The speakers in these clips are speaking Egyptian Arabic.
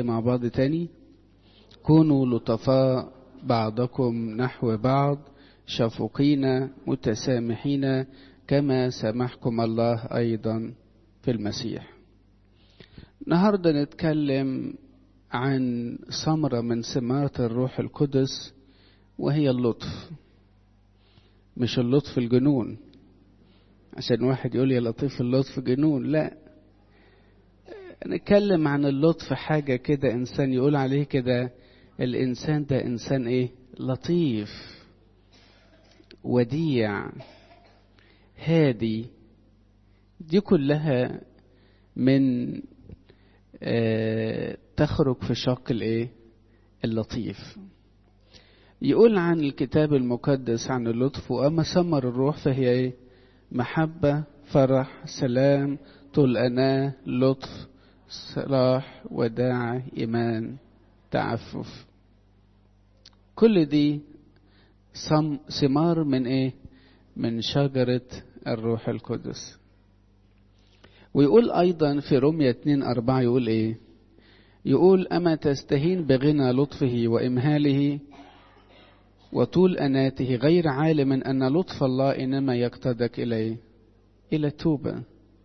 مع بعض تاني كونوا لطفاء بعضكم نحو بعض شفوقين متسامحين كما سامحكم الله أيضا في المسيح النهارده نتكلم عن ثمرة من ثمرات الروح القدس وهي اللطف مش اللطف الجنون عشان واحد يقول يا لطيف اللطف جنون لا نتكلم عن اللطف حاجة كده إنسان يقول عليه كده الإنسان ده إنسان إيه لطيف وديع هادي دي كلها من آه تخرج في شق الايه اللطيف يقول عن الكتاب المقدس عن اللطف واما ثمر الروح فهي ايه محبه فرح سلام طول اناه لطف صلاح وداعة ايمان تعفف كل دي ثمار من ايه من شجرة الروح القدس ويقول أيضا في رمية 2 أربعة يقول إيه يقول أما تستهين بغنى لطفه وإمهاله وطول أناته غير عالم أن لطف الله إنما يقتدك إليه إلى التوبة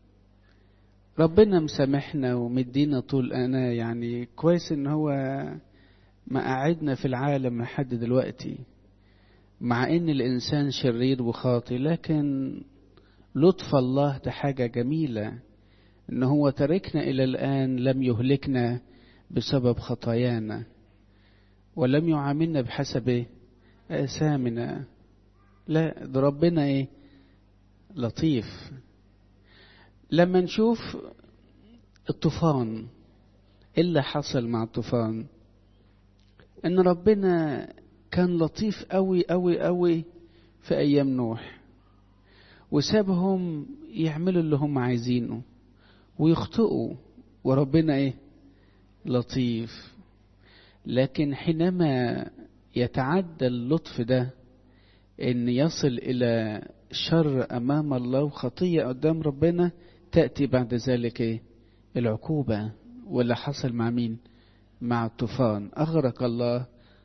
ربنا مسامحنا ومدينا طول أنا يعني كويس إن هو ما قعدنا في العالم لحد دلوقتي مع إن الإنسان شرير وخاطي لكن لطف الله ده حاجة جميلة إن هو تركنا إلى الآن لم يهلكنا بسبب خطايانا ولم يعاملنا بحسب آثامنا لا ده ربنا إيه لطيف لما نشوف الطوفان إيه اللي حصل مع الطوفان إن ربنا كان لطيف أوي أوي أوي في أيام نوح وسابهم يعملوا اللي هم عايزينه ويخطئوا وربنا ايه لطيف لكن حينما يتعدى اللطف ده ان يصل الى شر امام الله وخطيه قدام ربنا تاتي بعد ذلك ايه العقوبه واللي حصل مع مين مع الطوفان اغرق الله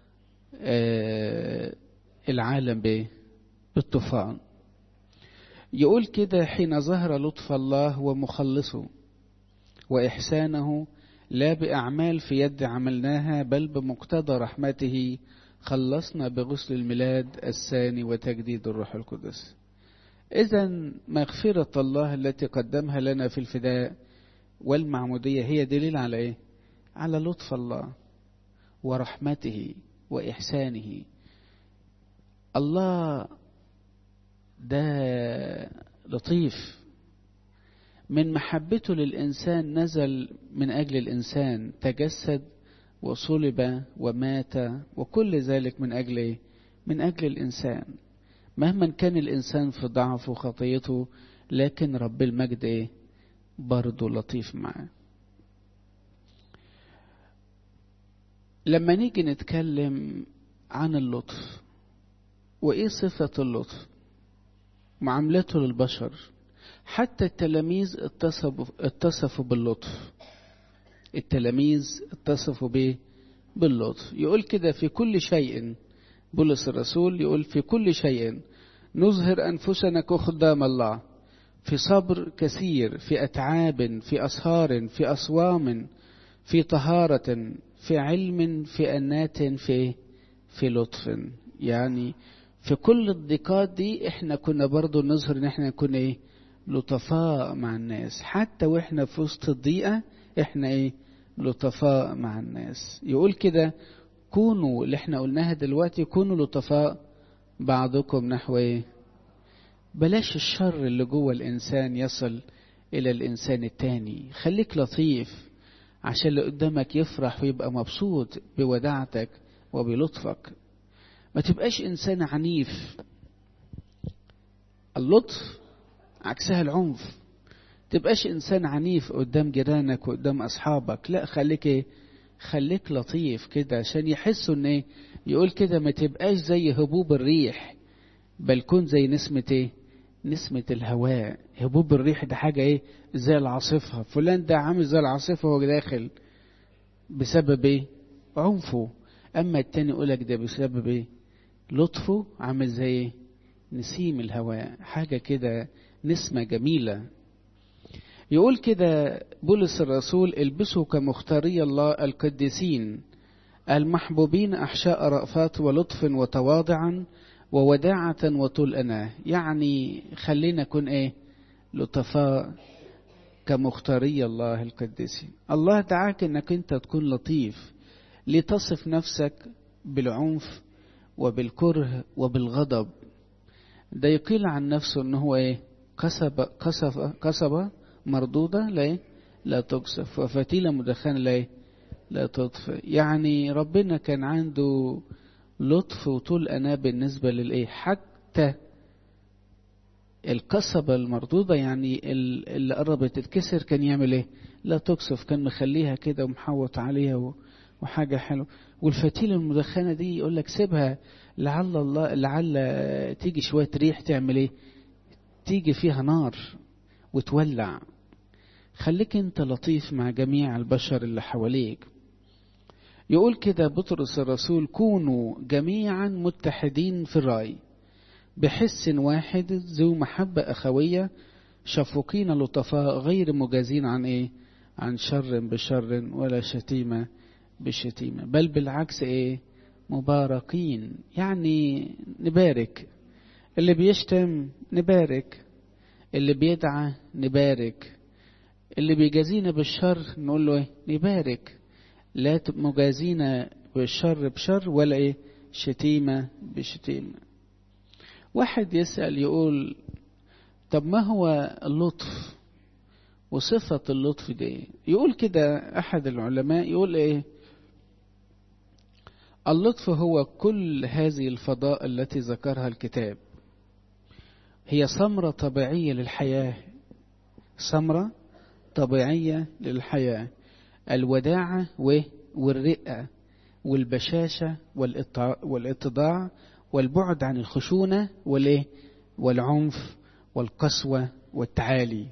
آه العالم بايه بالطوفان يقول كده حين ظهر لطف الله ومخلصه وإحسانه لا بأعمال في يد عملناها بل بمقتضى رحمته خلصنا بغسل الميلاد الثاني وتجديد الروح القدس إذا مغفرة الله التي قدمها لنا في الفداء والمعمودية هي دليل على إيه؟ على لطف الله ورحمته وإحسانه الله ده لطيف من محبته للإنسان نزل من أجل الإنسان تجسد وصلب ومات وكل ذلك من أجل إيه؟ من أجل الإنسان مهما كان الإنسان في ضعفه وخطيته لكن رب المجد إيه؟ برضه لطيف معاه لما نيجي نتكلم عن اللطف وإيه صفة اللطف معاملته للبشر حتى التلاميذ اتصفوا, اتصفوا باللطف التلاميذ اتصفوا به باللطف يقول كده في كل شيء بولس الرسول يقول في كل شيء نظهر أنفسنا كخدام الله في صبر كثير في أتعاب في أسهار في أصوام في طهارة في علم في أنات في في لطف يعني في كل الضيقات دي احنا كنا برضو نظهر ان احنا نكون ايه لطفاء مع الناس حتى واحنا في وسط الضيقة احنا ايه لطفاء مع الناس يقول كده كونوا اللي احنا قلناها دلوقتي كونوا لطفاء بعضكم نحو ايه بلاش الشر اللي جوه الانسان يصل الى الانسان التاني خليك لطيف عشان اللي قدامك يفرح ويبقى مبسوط بوداعتك وبلطفك ما تبقاش انسان عنيف اللطف عكسها العنف تبقاش انسان عنيف قدام جيرانك وقدام اصحابك لا خليك ايه خليك لطيف كده عشان يحسوا ان ايه يقول كده ما تبقاش زي هبوب الريح بل كن زي نسمة ايه نسمة الهواء هبوب الريح ده حاجة ايه زي العاصفة فلان ده عامل زي العاصفة وهو داخل بسبب ايه عنفه اما التاني يقولك ده بسبب ايه لطفه عامل زي ايه نسيم الهواء حاجة كده نسمة جميلة يقول كده بولس الرسول البسوا كمختاري الله القديسين المحبوبين أحشاء رأفات ولطف وتواضعا ووداعة وطول أناه يعني خلينا نكون إيه لطفاء كمختاري الله القديسين الله دعاك انك انت تكون لطيف لتصف نفسك بالعنف وبالكره وبالغضب ده يقيل عن نفسه ان هو ايه قصب قصف قصبة مردودة لا إيه؟ لا تقصف وفتيلة مدخنة لا إيه؟ لا تطفئ يعني ربنا كان عنده لطف وطول أناة بالنسبة للإيه حتى القصبة المردودة يعني اللي قربت تتكسر كان يعمل إيه لا تقصف كان مخليها كده ومحوط عليها وحاجة حلوة والفتيلة المدخنة دي يقول لك سيبها لعل الله لعل تيجي شوية ريح تعمل إيه تيجي فيها نار وتولع خليك انت لطيف مع جميع البشر اللي حواليك يقول كده بطرس الرسول كونوا جميعا متحدين في الرأي بحس واحد ذو محبة أخوية شفوقين لطفاء غير مجازين عن إيه عن شر بشر ولا شتيمة بشتيمة بل بالعكس إيه مباركين يعني نبارك اللي بيشتم نبارك اللي بيدعى نبارك اللي بيجازينا بالشر نقول له ايه نبارك لا مجازينا بالشر بشر ولا ايه شتيمة بشتيمة واحد يسأل يقول طب ما هو اللطف وصفة اللطف دي يقول كده أحد العلماء يقول إيه اللطف هو كل هذه الفضاء التي ذكرها الكتاب هي ثمرة طبيعية للحياة ثمرة طبيعية للحياة الوداعة والرئة والبشاشة والاتضاع والبعد عن الخشونة والإيه والعنف والقسوة والتعالي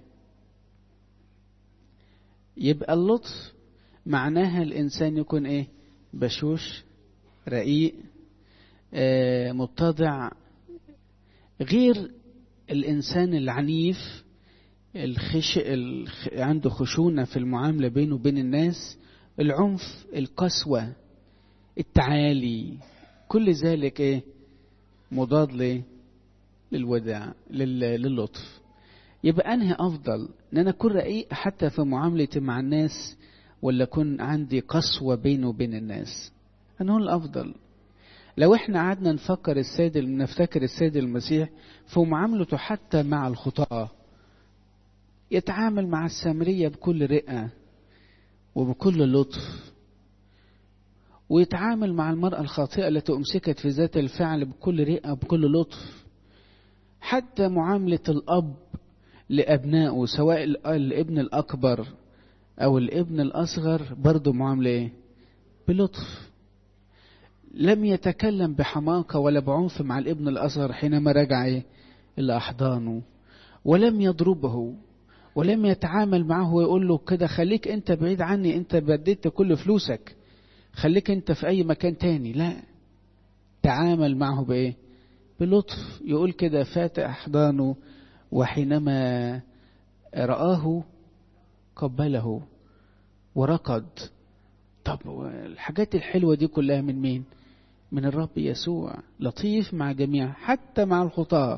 يبقى اللطف معناها الإنسان يكون إيه بشوش رقيق آه متضع غير الإنسان العنيف الخش... الخ... عنده خشونة في المعاملة بينه وبين الناس العنف القسوة التعالي كل ذلك ايه مضاد ليه للوداع لل... للطف يبقى انهي افضل ان انا اكون رقيق حتى في معاملتي مع الناس ولا اكون عندي قسوة بينه وبين الناس انا هو الافضل لو احنا قعدنا نفكر السيد نفتكر السيد المسيح في معاملته حتى مع الخطاه يتعامل مع السامرية بكل رئة وبكل لطف ويتعامل مع المرأة الخاطئة التي أمسكت في ذات الفعل بكل رئة وبكل لطف حتى معاملة الأب لأبنائه سواء الابن الأكبر أو الابن الأصغر برضه معاملة إيه؟ بلطف لم يتكلم بحماقة ولا بعنف مع الابن الأصغر حينما رجع إيه؟ إلى أحضانه ولم يضربه ولم يتعامل معه ويقول له كده خليك انت بعيد عني انت بديت كل فلوسك خليك انت في اي مكان تاني لا تعامل معه بايه بلطف يقول كده فات احضانه وحينما رآه قبله وركض طب الحاجات الحلوة دي كلها من مين من الرب يسوع لطيف مع جميع حتى مع الخطاه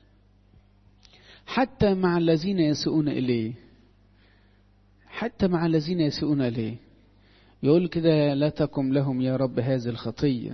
حتى مع الذين يسيئون إليه حتى مع الذين يسيئون إليه يقول كده لا تقم لهم يا رب هذه الخطية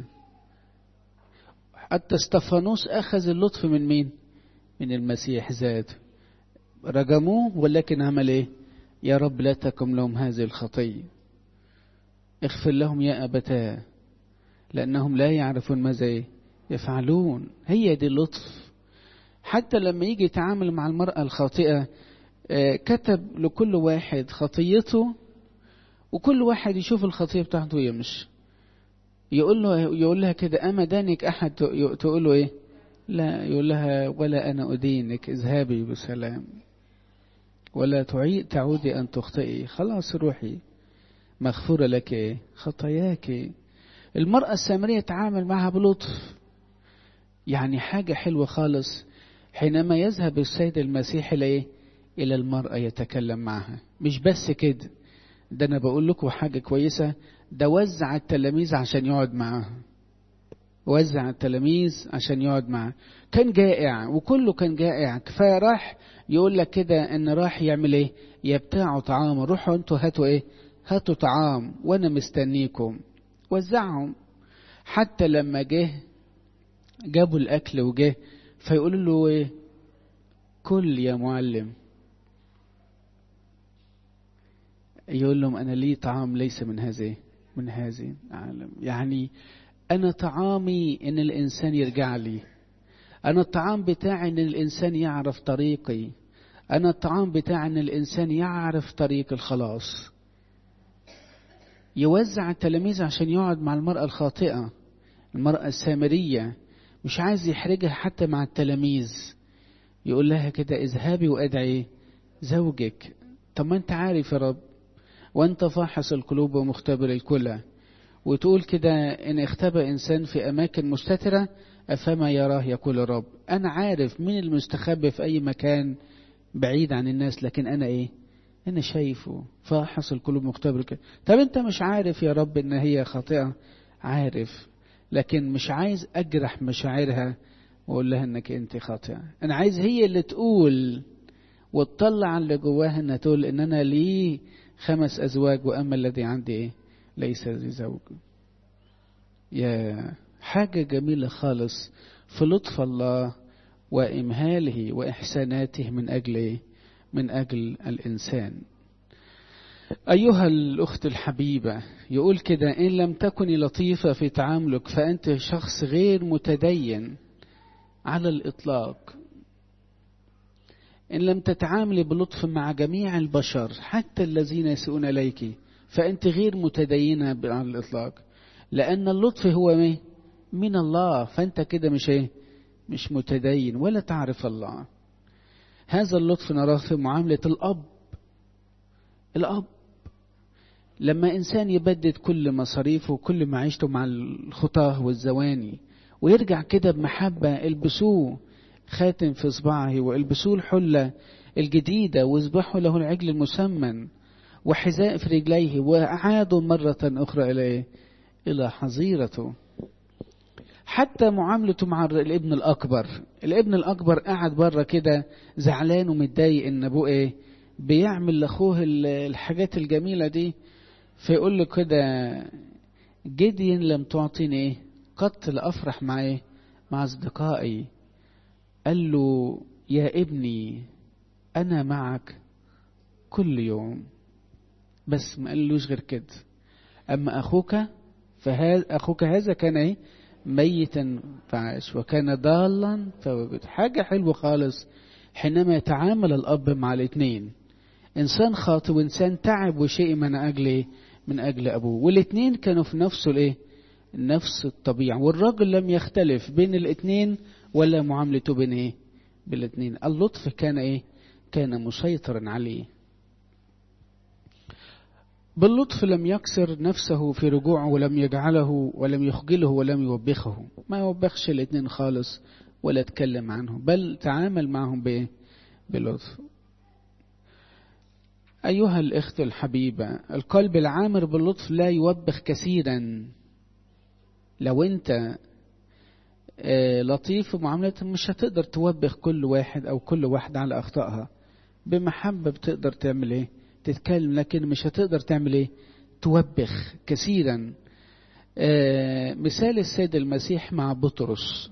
حتى استفانوس أخذ اللطف من مين من المسيح ذاته رجموه ولكن عمل ايه يا رب لا تقم لهم هذه الخطية اغفر لهم يا أبتاه لأنهم لا يعرفون ماذا يفعلون هي دي اللطف حتى لما يجي يتعامل مع المرأة الخاطئة كتب لكل واحد خطيته وكل واحد يشوف الخطية بتاعته يمشي يقول له يقول لها كده أما دانك أحد تقول له إيه؟ لا يقول لها ولا أنا أدينك اذهبي بسلام ولا تعيد تعودي أن تخطئي خلاص روحي مغفورة لك إيه؟ خطاياك المرأة السامرية تعامل معها بلطف يعني حاجة حلوة خالص حينما يذهب السيد المسيح إلى إلى المرأة يتكلم معها مش بس كده ده أنا بقول لكم حاجة كويسة ده وزع التلاميذ عشان يقعد معاها وزع التلاميذ عشان يقعد معاه كان جائع وكله كان جائع فراح يقول لك كده ان راح يعمل ايه يبتاعوا طعام روحوا انتوا هاتوا ايه هاتوا طعام وانا مستنيكم وزعهم حتى لما جه جابوا الاكل وجه فيقولوا له ايه كل يا معلم يقول لهم انا لي طعام ليس من هذه من هذه العالم يعني أنا طعامي إن الإنسان يرجع لي أنا الطعام بتاعي إن الإنسان يعرف طريقي أنا الطعام بتاعي إن الإنسان يعرف طريق الخلاص يوزع التلاميذ عشان يقعد مع المرأة الخاطئة المرأة السامرية مش عايز يحرجها حتى مع التلاميذ يقول لها كده اذهبي وادعي زوجك طب ما انت عارف يا رب وانت فاحص القلوب ومختبر الكلى وتقول كده إن اختبى إنسان في أماكن مستترة أفما يراه يقول الرب أنا عارف مين المستخبي في أي مكان بعيد عن الناس لكن أنا إيه أنا شايفه فاحص القلوب مختبر كده طب أنت مش عارف يا رب إن هي خاطئة عارف لكن مش عايز أجرح مشاعرها وأقول لها إنك أنت خاطئة أنا عايز هي اللي تقول وتطلع اللي جواها إنها تقول إن أنا لي خمس أزواج وأما الذي عندي إيه ليس لي زوج يا حاجة جميلة خالص في لطف الله وإمهاله وإحساناته من أجل من أجل الإنسان أيها الأخت الحبيبة يقول كده إن لم تكوني لطيفة في تعاملك فأنت شخص غير متدين على الإطلاق إن لم تتعاملي بلطف مع جميع البشر حتى الذين يسيئون إليك فأنت غير متدينة على الإطلاق لأن اللطف هو مين؟ من الله فأنت كده مش إيه؟ مش متدين ولا تعرف الله هذا اللطف نراه في معاملة الأب الأب لما إنسان يبدد كل مصاريفه وكل معيشته مع الخطاه والزواني ويرجع كده بمحبة البسوه خاتم في صباعه والبسوه الحلة الجديدة واذبحوا له العجل المسمن وحذاء في رجليه وأعادوا مرة أخرى إلى إلى حظيرته حتى معاملته مع الابن الأكبر الابن الأكبر قاعد بره كده زعلان ومتضايق إن أبوه إيه بيعمل لأخوه الحاجات الجميلة دي فيقول له كده جديا لم تعطيني إيه قط لأفرح مع إيه مع أصدقائي قال له يا ابني أنا معك كل يوم بس ما قالوش غير كده أما أخوك فهذا أخوك هذا كان إيه ميتا فعاش وكان ضالا فوجد حاجة حلوة خالص حينما يتعامل الأب مع الاثنين إنسان خاطئ وإنسان تعب وشيء من أجل من أجل أبوه والاثنين كانوا في نفس الإيه نفس الطبيعة والراجل لم يختلف بين الاثنين ولا معاملته بين إيه بالاثنين اللطف كان إيه كان مسيطرا عليه باللطف لم يكسر نفسه في رجوعه ولم يجعله ولم يخجله ولم يوبخه ما يوبخش الاثنين خالص ولا اتكلم عنهم بل تعامل معهم بايه بلطف أيها الإخت الحبيبة القلب العامر باللطف لا يوبخ كثيرا لو أنت لطيف في معاملتك مش هتقدر توبخ كل واحد أو كل واحدة على أخطائها بمحبة بتقدر تعمل إيه تتكلم لكن مش هتقدر تعمل ايه توبخ كثيرا آه مثال السيد المسيح مع بطرس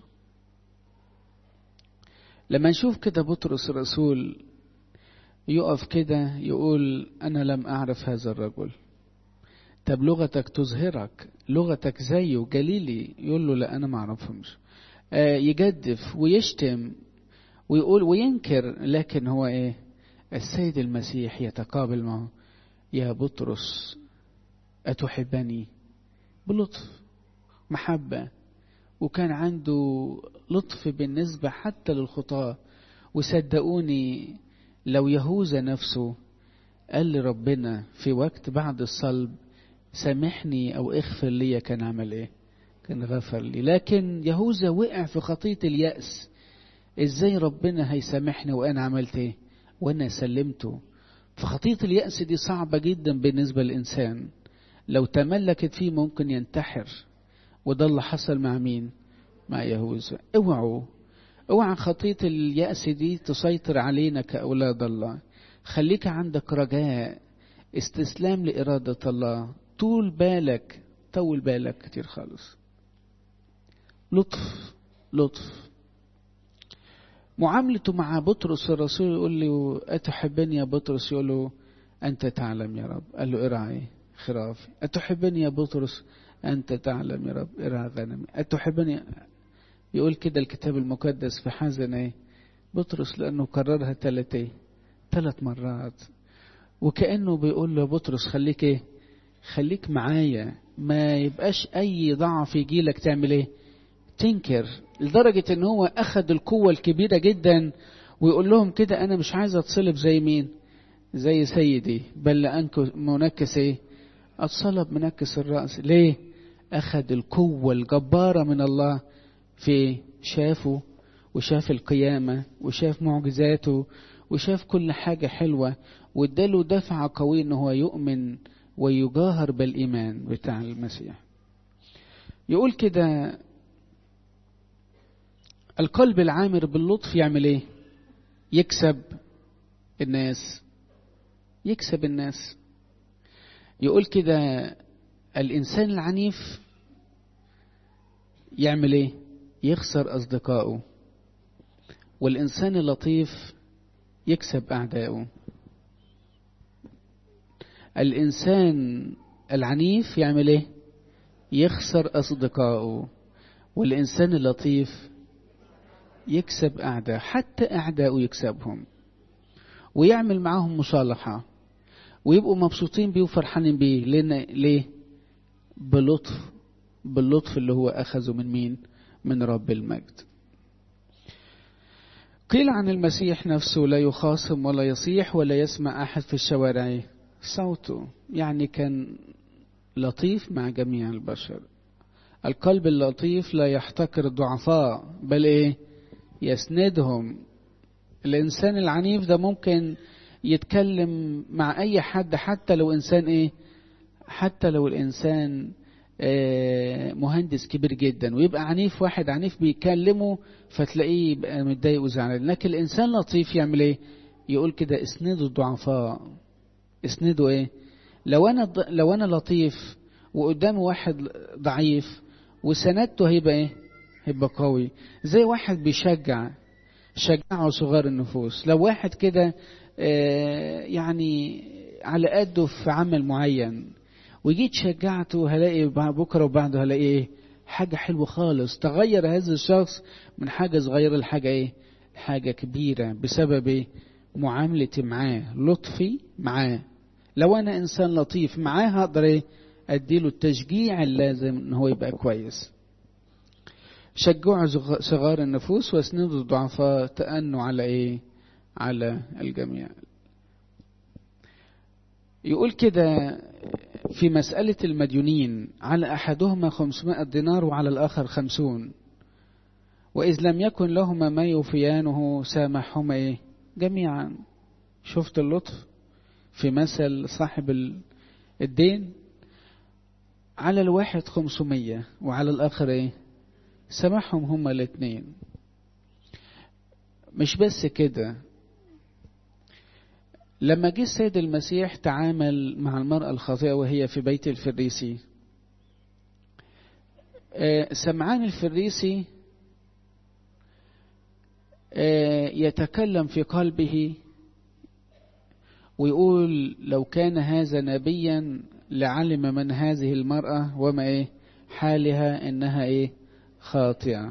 لما نشوف كده بطرس الرسول يقف كده يقول انا لم اعرف هذا الرجل طب لغتك تظهرك لغتك زيه جليلي يقول له لا انا ما اعرفهمش آه يجدف ويشتم ويقول وينكر لكن هو ايه السيد المسيح يتقابل معه يا بطرس أتحبني بلطف محبة وكان عنده لطف بالنسبة حتى للخطاة وصدقوني لو يهوذا نفسه قال لربنا في وقت بعد الصلب سامحني او اغفر لي كان عمل ايه كان غفر لي لكن يهوذا وقع في خطية اليأس ازاي ربنا هيسامحني وانا عملت ايه وانا سلمته فخطية اليأس دي صعبة جدا بالنسبة للإنسان لو تملكت فيه ممكن ينتحر وده اللي حصل مع مين مع يهوذا اوعوا اوعى خطية اليأس دي تسيطر علينا كأولاد الله خليك عندك رجاء استسلام لإرادة الله طول بالك طول بالك كتير خالص لطف لطف معاملته مع بطرس الرسول يقول له أتحبني يا بطرس يقول له أنت تعلم يا رب قال له ارعى خرافي أتحبني يا بطرس أنت تعلم يا رب ارعى غنمي أتحبني يقول كده الكتاب المقدس في حزن ايه بطرس لأنه كررها ثلاث ايه ثلاث مرات وكأنه بيقول له بطرس خليك ايه خليك معايا ما يبقاش أي ضعف يجيلك تعمل ايه تنكر لدرجة ان هو اخذ القوة الكبيرة جدا ويقول لهم كده انا مش عايز اتصلب زي مين زي سيدي بل لأنك منكس ايه اتصلب منكس الرأس ليه اخذ القوة الجبارة من الله في شافه وشاف القيامة وشاف معجزاته وشاف كل حاجة حلوة واداله دفعة قوية ان هو يؤمن ويجاهر بالإيمان بتاع المسيح يقول كده القلب العامر باللطف يعمل ايه يكسب الناس يكسب الناس يقول كده الانسان العنيف يعمل ايه يخسر اصدقائه والانسان اللطيف يكسب اعدائه الانسان العنيف يعمل ايه يخسر اصدقائه والانسان اللطيف يكسب أعداء حتى أعداءه يكسبهم ويعمل معاهم مصالحة ويبقوا مبسوطين بيه وفرحانين بيه لأن ليه؟ بلطف باللطف اللي هو أخذه من مين؟ من رب المجد. قيل عن المسيح نفسه لا يخاصم ولا يصيح ولا يسمع أحد في الشوارع صوته يعني كان لطيف مع جميع البشر القلب اللطيف لا يحتقر الضعفاء بل ايه يسندهم الانسان العنيف ده ممكن يتكلم مع اي حد حتى لو انسان ايه حتى لو الانسان آه مهندس كبير جدا ويبقى عنيف واحد عنيف بيكلمه فتلاقيه يبقى متضايق وزعلان لكن الانسان لطيف يعمل ايه يقول كده اسندوا الضعفاء اسندوا ايه لو انا لو انا لطيف وقدامي واحد ضعيف وسندته هيبقى ايه هيبقى قوي زي واحد بيشجع شجعه صغار النفوس لو واحد كده يعني على قده في عمل معين وجيت شجعته هلاقي بكره وبعده هلاقي ايه حاجة حلوة خالص تغير هذا الشخص من حاجة صغيرة لحاجة ايه حاجة كبيرة بسبب ايه معاملتي معاه لطفي معاه لو انا انسان لطيف معاه هقدر ايه اديله التشجيع اللازم ان هو يبقى كويس شجعوا صغار النفوس واسندوا الضعفاء تأنوا على ايه على الجميع يقول كده في مسألة المديونين على أحدهما خمسمائة دينار وعلى الآخر خمسون وإذ لم يكن لهما ما يوفيانه سامحهما إيه جميعا شفت اللطف في مثل صاحب الدين على الواحد خمسمية وعلى الآخر إيه سامحهم هما الاثنين مش بس كده لما جه السيد المسيح تعامل مع المرأة الخاطئة وهي في بيت الفريسي سمعان الفريسي يتكلم في قلبه ويقول لو كان هذا نبيا لعلم من هذه المرأة وما ايه حالها انها ايه خاطئة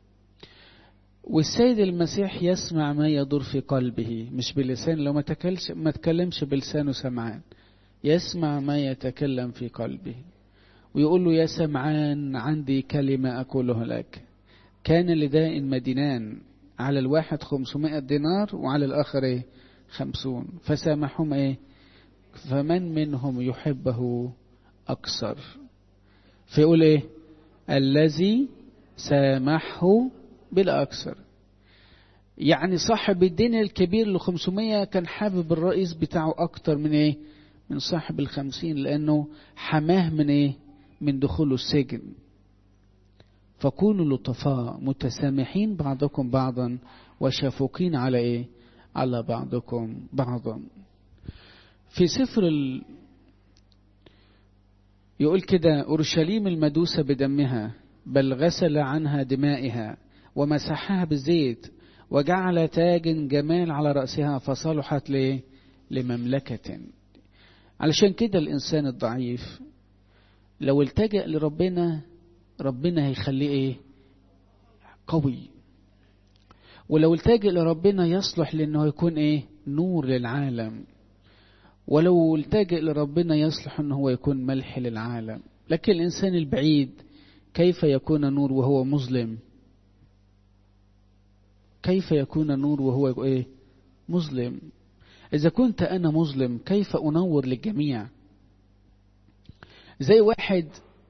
والسيد المسيح يسمع ما يدور في قلبه مش بلسان لو ما تكلمش ما تكلمش بلسانه سمعان يسمع ما يتكلم في قلبه ويقول له يا سمعان عندي كلمة أقولها لك كان لداء مدينان على الواحد خمسمائة دينار وعلى الآخر إيه خمسون فسامحهم إيه فمن منهم يحبه أكثر فيقول إيه الذي سامحه بالأكثر يعني صاحب الدين الكبير ال 500 كان حابب الرئيس بتاعه أكتر من إيه من صاحب الخمسين لأنه حماه من إيه من دخوله السجن فكونوا لطفاء متسامحين بعضكم بعضا وشفوقين على إيه على بعضكم بعضا في سفر ال... يقول كده أورشليم المدوسة بدمها بل غسل عنها دمائها ومسحها بالزيت وجعل تاج جمال على رأسها فصلحت ليه لمملكة علشان كده الإنسان الضعيف لو التجأ لربنا ربنا هيخليه ايه قوي ولو التجأ لربنا يصلح لانه يكون ايه نور للعالم ولو التجأ لربنا يصلح انه هو يكون ملح للعالم لكن الانسان البعيد كيف يكون نور وهو مظلم كيف يكون نور وهو ايه مظلم اذا كنت انا مظلم كيف انور للجميع زي واحد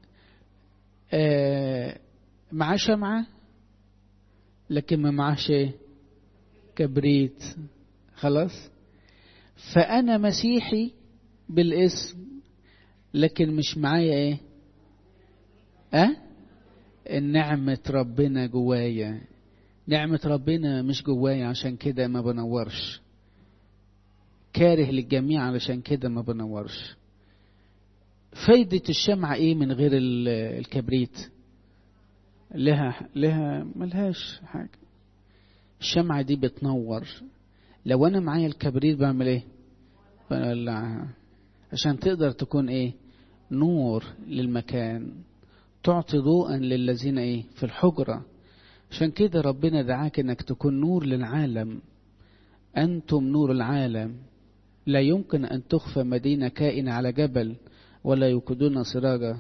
آه معاه شمعة لكن ما معاش ايه كبريت خلاص فأنا مسيحي بالاسم لكن مش معايا ايه أه؟ نعمة ربنا جوايا نعمة ربنا مش جوايا عشان كده ما بنورش كاره للجميع علشان كده ما بنورش فايدة الشمعة ايه من غير الكبريت لها لها ملهاش حاجة الشمعة دي بتنور لو انا معايا الكبريت بعمل ايه بولعها عشان تقدر تكون ايه نور للمكان تعطي ضوءا للذين ايه في الحجرة عشان كده ربنا دعاك انك تكون نور للعالم انتم نور العالم لا يمكن ان تخفى مدينة كائنة على جبل ولا يوقدون سراجا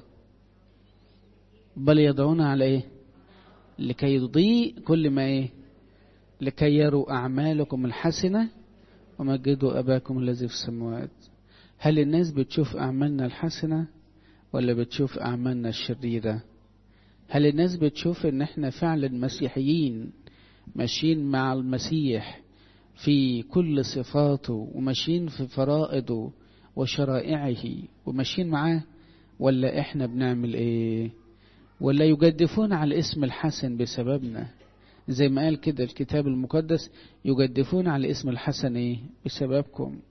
بل يضعون على ايه لكي يضيء كل ما ايه لكي يروا اعمالكم الحسنه ومجدوا اباكم الذي في السماوات هل الناس بتشوف اعمالنا الحسنه ولا بتشوف اعمالنا الشريره هل الناس بتشوف ان احنا فعلا مسيحيين ماشيين مع المسيح في كل صفاته وماشيين في فرائضه وشرائعه وماشيين معاه ولا احنا بنعمل ايه ولا يجدفون على الاسم الحسن بسببنا زي ما قال كده الكتاب المقدس يجدفون على الاسم الحسن ايه بسببكم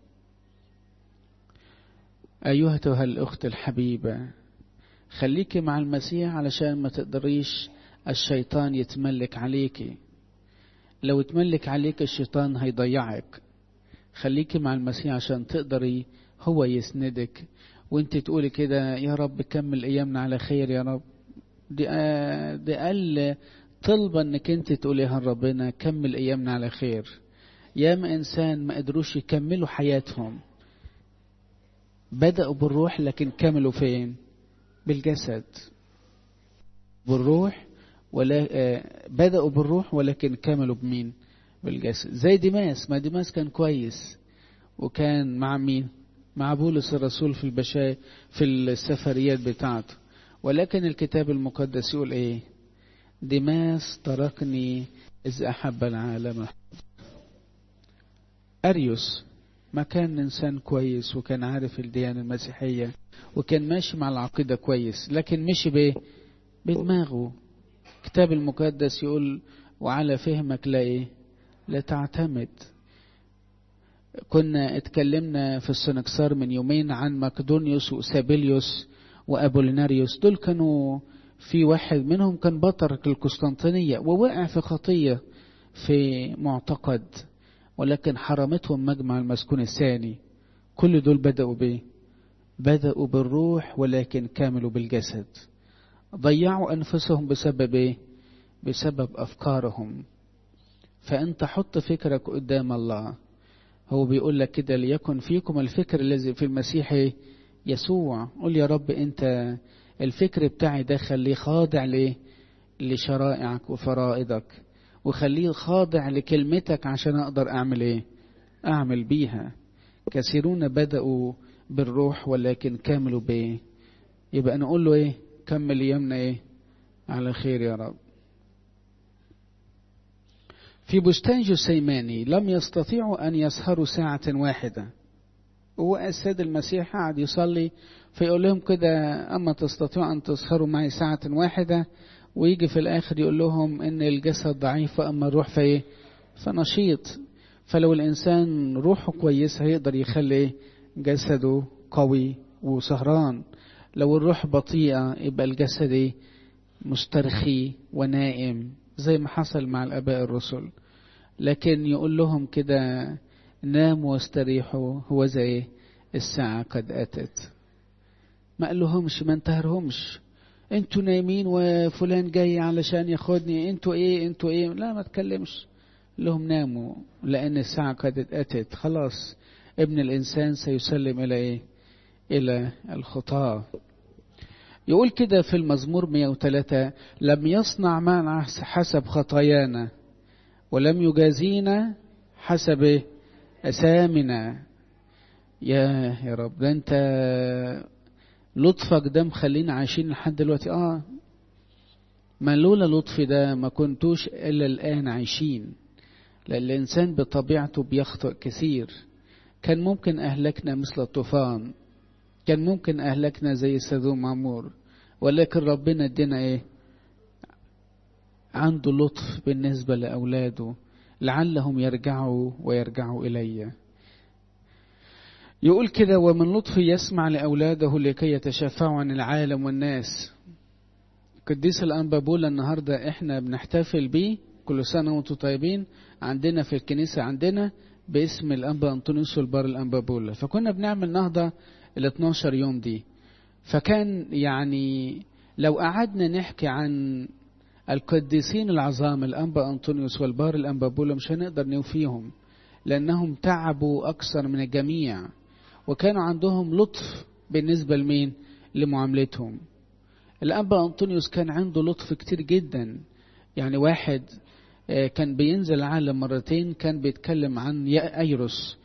ايتها الاخت الحبيبه خليكي مع المسيح علشان ما تقدريش الشيطان يتملك عليكي لو اتملك عليك الشيطان هيضيعك خليكي مع المسيح عشان تقدري هو يسندك وانت تقولي كده يا رب كمل ايامنا على خير يا رب دي دي اقل طلبة انك انت تقوليها لربنا كمل ايامنا على خير ياما انسان ما قدروش يكملوا حياتهم بدأوا بالروح لكن كملوا فين بالجسد بالروح ولا بدأوا بالروح ولكن كملوا بمين بالجسد زي ديماس ما ديماس كان كويس وكان مع مين مع بولس الرسول في البشاير في السفريات بتاعته ولكن الكتاب المقدس يقول ايه ديماس تركني إذ أحب العالم أريوس ما كان إنسان كويس وكان عارف الديانة المسيحية وكان ماشي مع العقيدة كويس لكن مشي بإيه بدماغه الكتاب المقدس يقول وعلى فهمك لا إيه لا تعتمد كنا اتكلمنا في السنكسار من يومين عن مقدونيوس وسابيليوس وابوليناريوس دول كانوا في واحد منهم كان بطرك القسطنطينية ووقع في خطية في معتقد ولكن حرمتهم مجمع المسكون الثاني كل دول بدأوا بيه بدأوا بالروح ولكن كاملوا بالجسد ضيعوا أنفسهم بسبب إيه؟ بسبب أفكارهم فأنت حط فكرك قدام الله هو بيقول لك كده ليكن فيكم الفكر الذي في المسيح يسوع قول يا رب أنت الفكر بتاعي ده خليه خاضع ليه لشرائعك وفرائضك وخليه خاضع لكلمتك عشان أقدر أعمل إيه أعمل بيها كثيرون بدأوا بالروح ولكن كملوا بإيه يبقى نقول له ايه كمل ايامنا ايه على خير يا رب في بستان جسيماني لم يستطيعوا أن يسهروا ساعة واحدة هو السيد المسيح قعد يصلي فيقول لهم كده أما تستطيعوا أن تسهروا معي ساعة واحدة ويجي في الآخر يقول لهم إن الجسد ضعيف وأما الروح فإيه فنشيط فلو الإنسان روحه كويس هيقدر يخلي جسده قوي وسهران لو الروح بطيئة يبقى الجسد مسترخي ونائم زي ما حصل مع الآباء الرسل لكن يقول لهم كده ناموا واستريحوا هو زي الساعة قد أتت ما قال لهمش ما انتهرهمش انتوا نايمين وفلان جاي علشان ياخدني انتوا ايه انتوا ايه لا ما تكلمش لهم ناموا لأن الساعة قد أتت خلاص ابن الإنسان سيسلم إلى إيه إلى الخطاة يقول كده في المزمور 103 لم يصنع معنا حسب خطايانا ولم يجازينا حسب أسامنا يا يا رب ده أنت لطفك ده مخلينا عايشين لحد دلوقتي اه ما لولا لطفي ده ما كنتوش إلا الآن عايشين لأن الإنسان بطبيعته بيخطئ كثير كان ممكن أهلكنا مثل الطوفان كان ممكن أهلكنا زي سدوم عمور ولكن ربنا ادينا ايه عنده لطف بالنسبة لأولاده لعلهم يرجعوا ويرجعوا إلي يقول كده ومن لطفه يسمع لأولاده لكي يتشفعوا عن العالم والناس قديس الأنبابولا النهاردة احنا بنحتفل بيه كل سنة وانتم طيبين عندنا في الكنيسة عندنا باسم الأنبا أنطونيوس والبار الأنبابولا فكنا بنعمل نهضة ال 12 يوم دي فكان يعني لو قعدنا نحكي عن القديسين العظام الأنبا أنطونيوس والبار الأنبابولا مش هنقدر نوفيهم لأنهم تعبوا أكثر من الجميع وكانوا عندهم لطف بالنسبة لمين لمعاملتهم الأنبا أنطونيوس كان عنده لطف كتير جدا يعني واحد كان بينزل العالم مرتين كان بيتكلم عن أيروس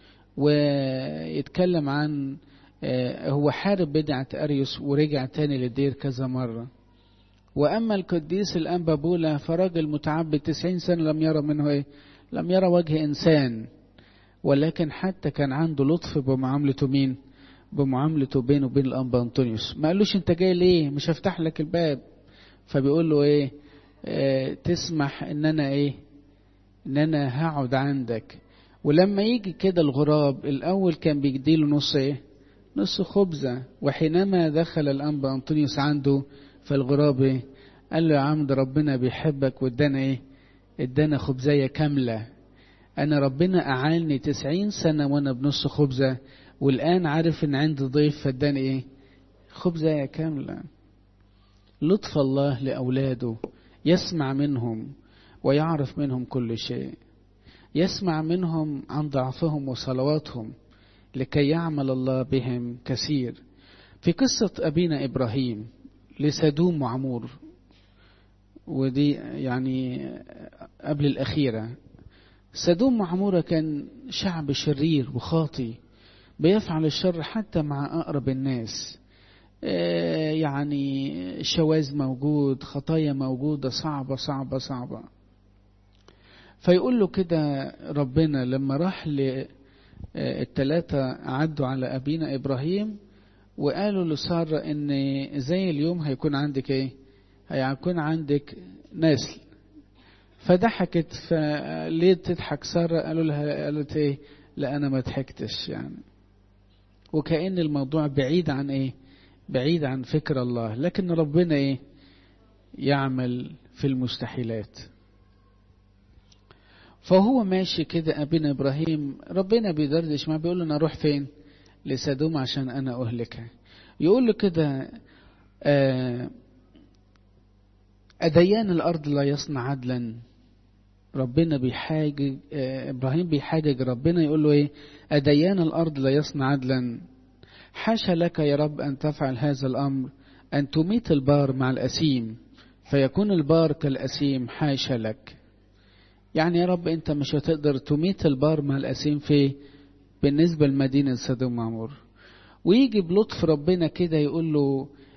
ويتكلم عن هو حارب بدعة أريوس ورجع تاني للدير كذا مرة وأما القديس الأنبا بولا فراجل متعبد تسعين سنة لم يرى منه إيه لم يرى وجه إنسان ولكن حتى كان عنده لطف بمعاملته مين بمعاملته بينه وبين الأنبا أنطونيوس ما قالوش أنت جاي ليه مش هفتح لك الباب فبيقول له إيه اه تسمح إن أنا إيه إن أنا هقعد عندك ولما يجي كده الغراب الأول كان بيديله نص إيه نص خبزة وحينما دخل الأنبا أنطونيوس عنده فالغراب إيه قال له يا عم ده ربنا بيحبك وادانا إيه ادانا خبزية كاملة أنا ربنا أعالني تسعين سنة وأنا بنص خبزة والآن عارف إن عندي ضيف فاداني إيه خبزة كاملة لطف الله لأولاده يسمع منهم ويعرف منهم كل شيء يسمع منهم عن ضعفهم وصلواتهم لكي يعمل الله بهم كثير في قصة أبينا إبراهيم لسدوم وعمور ودي يعني قبل الأخيرة سدوم وعمورة كان شعب شرير وخاطي بيفعل الشر حتى مع أقرب الناس يعني شواذ موجود خطايا موجودة صعبة صعبة صعبة فيقول له كده ربنا لما راح الثلاثة عدوا على أبينا إبراهيم وقالوا لسارة إن زي اليوم هيكون عندك إيه؟ هيكون عندك نسل فضحكت فليه تضحك سارة قالوا لها قالت إيه؟ لا أنا ما ضحكتش يعني وكأن الموضوع بعيد عن إيه؟ بعيد عن فكر الله لكن ربنا إيه؟ يعمل في المستحيلات فهو ماشي كده أبينا إبراهيم ربنا بيدردش معاه بيقول له أنا أروح فين لسدوم عشان أنا أهلكها يقول له كده أديان الأرض لا يصنع عدلا ربنا بيحاجج إبراهيم بيحاجج ربنا يقول له إيه أديان الأرض لا يصنع عدلا حاشا لك يا رب أن تفعل هذا الأمر أن تميت البار مع الأسيم فيكون البار كالأسيم حاشا لك يعني يا رب انت مش هتقدر تميت البار مع الاسيم في بالنسبه لمدينه سدوم وعمور ويجي بلطف ربنا كده يقول له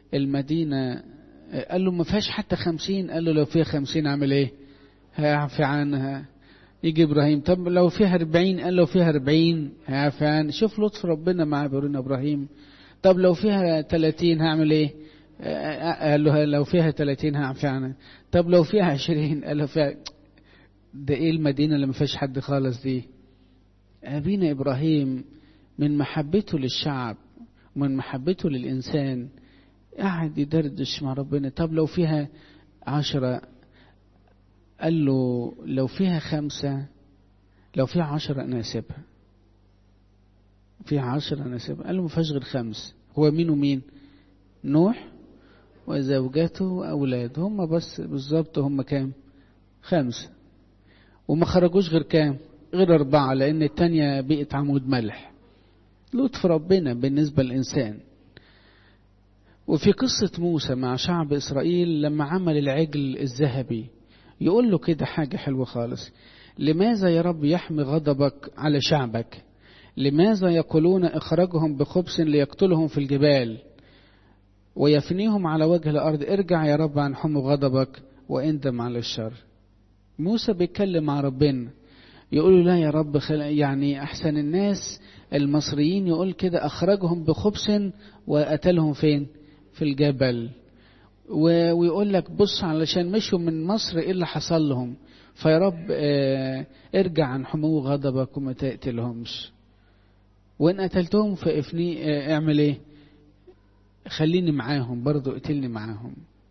المدينة قال له ما فيهاش حتى خمسين قال له لو فيها خمسين اعمل ايه هيعفي عنها يجي ابراهيم طب لو فيها أربعين قال لو فيها أربعين هيعفي عنها شوف لطف ربنا مع بيقولنا ابراهيم طب لو فيها تلاتين هعمل ايه قال له لو فيها تلاتين هعفي عنها طب لو فيها عشرين قال له فيها ده ايه المدينة اللي ما فيهاش حد خالص دي أبينا إبراهيم من محبته للشعب ومن محبته للإنسان قاعد يدردش مع ربنا طب لو فيها عشرة قال له لو فيها خمسة لو فيها عشرة أنا أسيبها فيها عشرة أنا أسيبها قال له ما فيهاش غير خمس هو مين ومين نوح وزوجته وأولاده هم بس بالظبط هم كام خمسة وما خرجوش غير كام غير أربعة لأن التانية بقت عمود ملح لطف ربنا بالنسبة للإنسان وفي قصة موسى مع شعب إسرائيل لما عمل العجل الذهبي يقول له كده حاجة حلوة خالص لماذا يا رب يحمي غضبك على شعبك لماذا يقولون اخرجهم بخبز ليقتلهم في الجبال ويفنيهم على وجه الأرض ارجع يا رب عن حمو غضبك واندم على الشر موسى بيتكلم مع ربنا يقول له لا يا رب خل... يعني أحسن الناس المصريين يقول كده أخرجهم بخبز وقتلهم فين في الجبل و... ويقول لك بص علشان مشوا من مصر إيه اللي حصل لهم فيا رب اه ارجع عن حمو غضبك وما تقتلهمش وإن قتلتهم فافني اه اعمل ايه خليني معاهم برضو اقتلني معاهم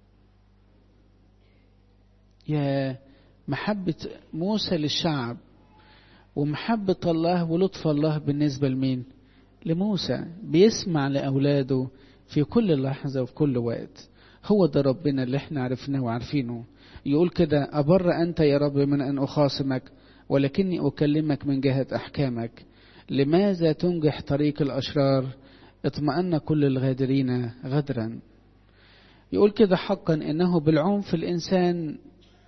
يا محبة موسى للشعب ومحبة الله ولطف الله بالنسبة لمين لموسى بيسمع لأولاده في كل لحظة وفي كل وقت هو ده ربنا اللي احنا عرفناه وعارفينه يقول كده أبر أنت يا رب من أن أخاصمك ولكني أكلمك من جهة أحكامك لماذا تنجح طريق الأشرار اطمأن كل الغادرين غدرا يقول كده حقا إنه بالعنف الإنسان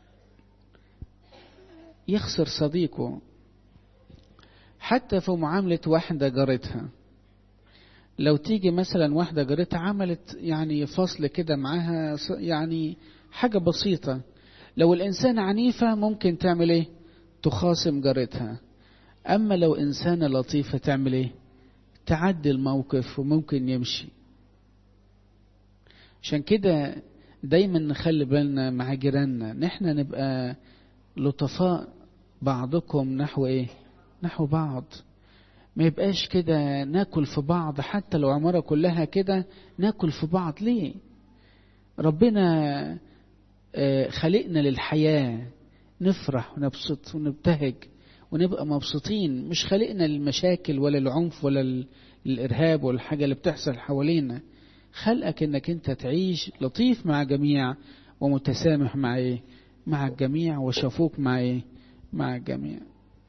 يخسر صديقه حتى في معاملة واحدة جارتها لو تيجي مثلا واحدة جارتها عملت يعني فصل كده معاها يعني حاجة بسيطة لو الإنسان عنيفة ممكن تعمل إيه تخاصم جارتها أما لو إنسانة لطيفة تعمل إيه تعدي الموقف وممكن يمشي عشان كده دايما نخلي بالنا مع جيراننا نحن نبقى لطفاء بعضكم نحو ايه نحو بعض ما يبقاش كده ناكل في بعض حتى لو عمارة كلها كده ناكل في بعض ليه ربنا خلقنا للحياة نفرح ونبسط ونبتهج ونبقى مبسوطين مش خلقنا للمشاكل ولا العنف ولا الإرهاب ولا الحاجة اللي بتحصل حوالينا خلقك انك انت تعيش لطيف مع جميع ومتسامح مع ايه مع الجميع وشفوق مع ايه مع الجميع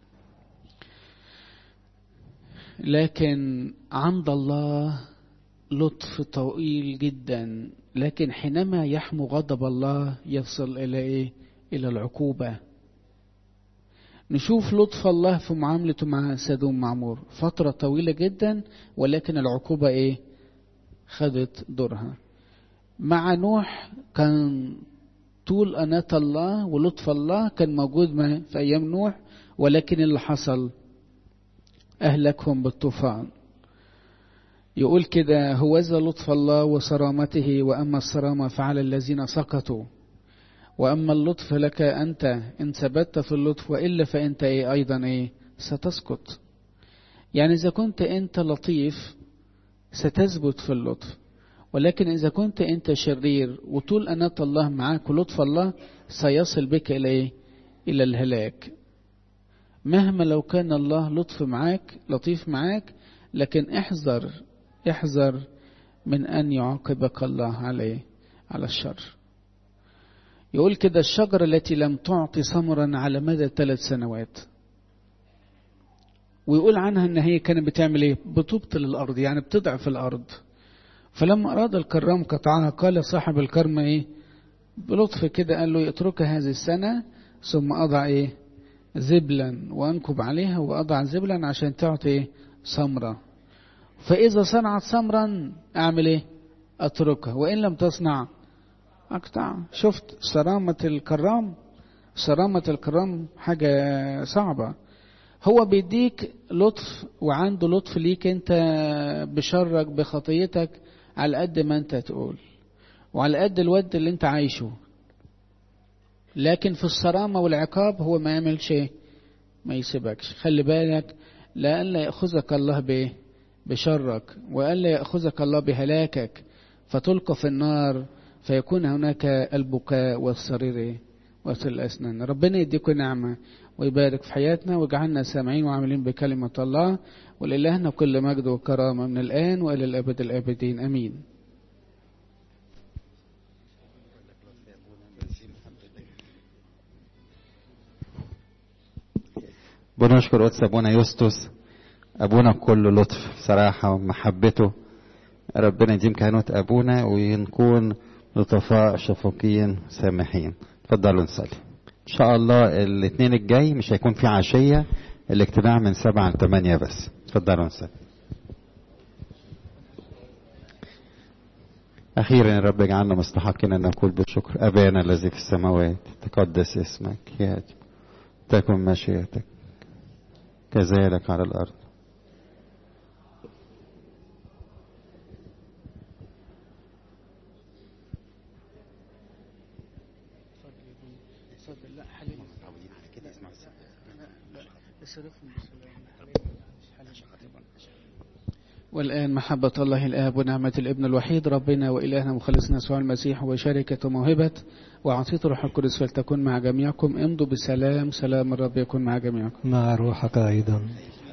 لكن عند الله لطف طويل جدا لكن حينما يحمو غضب الله يصل الى ايه الى العقوبه نشوف لطف الله في معاملته مع سدوم معمور فتره طويله جدا ولكن العقوبه ايه خدت دورها مع نوح كان طول أناة الله ولطف الله كان موجود في أيام نوح ولكن اللي حصل أهلكهم بالطوفان يقول كده هوذا لطف الله وصرامته وأما الصرامة فعلى الذين سقطوا وأما اللطف لك أنت إن ثبت في اللطف وإلا فأنت إيه أيضا إيه ستسقط يعني إذا كنت أنت لطيف ستثبت في اللطف ولكن إذا كنت أنت شرير وطول أناة الله معاك ولطف الله سيصل بك إلى إيه؟ إلى الهلاك مهما لو كان الله لطف معاك لطيف معاك لكن احذر احذر من أن يعاقبك الله عليه على الشر يقول كده الشجرة التي لم تعطي ثمرا على مدى ثلاث سنوات ويقول عنها ان هي كانت بتعمل ايه بتبطل الارض يعني بتضعف الارض فلما اراد الكرام قطعها قال صاحب الكرم ايه بلطف كده قال له اتركها هذه السنة ثم اضع ايه زبلا وانكب عليها واضع زبلا عشان تعطي ايه ثمرة فاذا صنعت ثمرا اعمل ايه اتركها وان لم تصنع اقطع شفت صرامة الكرام صرامة الكرام حاجة صعبة هو بيديك لطف وعنده لطف ليك انت بشرك بخطيتك على قد ما انت تقول وعلى قد الود اللي انت عايشه لكن في الصرامة والعقاب هو ما يعمل شيء ما يسيبكش خلي بالك لألا يأخذك الله بإيه بشرك وألا يأخذك الله بهلاكك فتلقى في النار فيكون هناك البكاء والصرير وصل الأسنان ربنا يديكم نعمة ويبارك في حياتنا واجعلنا سامعين وعاملين بكلمة الله ولإلهنا كل مجد وكرامة من الآن وإلى الأبد الآبدين أمين بنشكر قدس ابونا يسطس ابونا بكل لطف بصراحه ومحبته ربنا يديم كهنوت ابونا ونكون لطفاء شفوقين سامحين اتفضلوا نصلي ان شاء الله الاثنين الجاي مش هيكون في عشيه الاجتماع من سبعة لثمانية بس اتفضلوا نصلي أخيرا يا رب اجعلنا مستحقين أن نقول بالشكر أبانا الذي في السماوات تقدس اسمك ياتي تكن مشيئتك كذلك على الأرض والآن محبة الله الآب ونعمة الابن الوحيد ربنا وإلهنا مخلصنا يسوع المسيح وشركة وموهبة وعطية روح القدس فلتكن مع جميعكم امضوا بسلام سلام الرب يكن مع جميعكم مع روحك أيضا